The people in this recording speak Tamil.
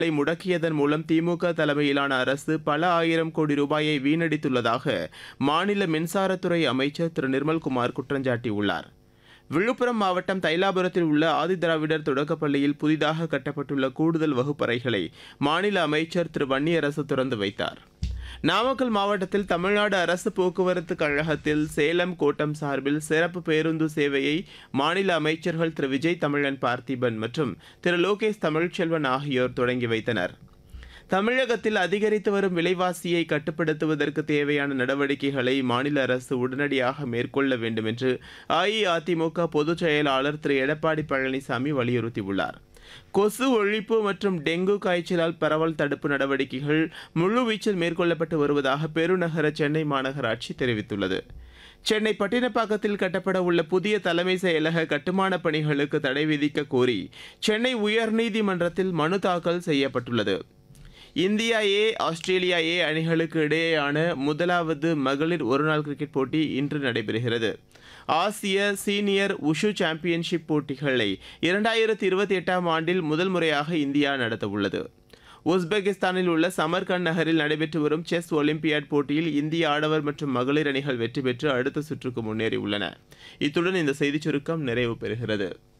முடக்கியதன் மூலம் திமுக தலைமையிலான அரசு பல ஆயிரம் கோடி ரூபாயை வீணடித்துள்ளதாக மாநில மின்சாரத்துறை அமைச்சர் திரு நிர்மல்குமார் குற்றஞ்சாட்டியுள்ளார் விழுப்புரம் மாவட்டம் தைலாபுரத்தில் உள்ள ஆதிதிராவிடர் தொடக்கப்பள்ளியில் புதிதாக கட்டப்பட்டுள்ள கூடுதல் வகுப்பறைகளை மாநில அமைச்சர் திரு வன்னியரசு திறந்து வைத்தார் நாமக்கல் மாவட்டத்தில் தமிழ்நாடு அரசு போக்குவரத்து கழகத்தில் சேலம் கோட்டம் சார்பில் சிறப்பு பேருந்து சேவையை மாநில அமைச்சர்கள் திரு விஜய் தமிழன் பார்த்திபன் மற்றும் திரு லோகேஷ் தமிழ்ச்செல்வன் ஆகியோர் தொடங்கி வைத்தனர் தமிழகத்தில் அதிகரித்து வரும் விலைவாசியை கட்டுப்படுத்துவதற்கு தேவையான நடவடிக்கைகளை மாநில அரசு உடனடியாக மேற்கொள்ள வேண்டும் என்று அஇஅதிமுக பொதுச் செயலாளர் திரு எடப்பாடி பழனிசாமி வலியுறுத்தியுள்ளார் கொசு ஒழிப்பு மற்றும் டெங்கு காய்ச்சலால் பரவல் தடுப்பு நடவடிக்கைகள் முழுவீச்சில் மேற்கொள்ளப்பட்டு வருவதாக பெருநகர சென்னை மாநகராட்சி தெரிவித்துள்ளது சென்னை பட்டினப்பாக்கத்தில் கட்டப்பட உள்ள புதிய தலைமை செயலக கட்டுமான பணிகளுக்கு தடை விதிக்க கோரி சென்னை உயர்நீதிமன்றத்தில் மனு தாக்கல் செய்யப்பட்டுள்ளது இந்தியா ஏ ஆஸ்திரேலியா ஏ அணிகளுக்கு இடையேயான முதலாவது மகளிர் ஒருநாள் கிரிக்கெட் போட்டி இன்று நடைபெறுகிறது ஆசிய சீனியர் உஷு சாம்பியன்ஷிப் போட்டிகளை இரண்டாயிரத்தி இருபத்தி எட்டாம் ஆண்டில் முதல் முறையாக இந்தியா நடத்தவுள்ளது உஸ்பெகிஸ்தானில் உள்ள சமர்கண்ட் நகரில் நடைபெற்று வரும் செஸ் ஒலிம்பியாட் போட்டியில் இந்திய ஆடவர் மற்றும் மகளிர் அணிகள் வெற்றி பெற்று அடுத்த சுற்றுக்கு முன்னேறியுள்ளன இத்துடன் இந்த செய்திச் சுருக்கம் நிறைவு பெறுகிறது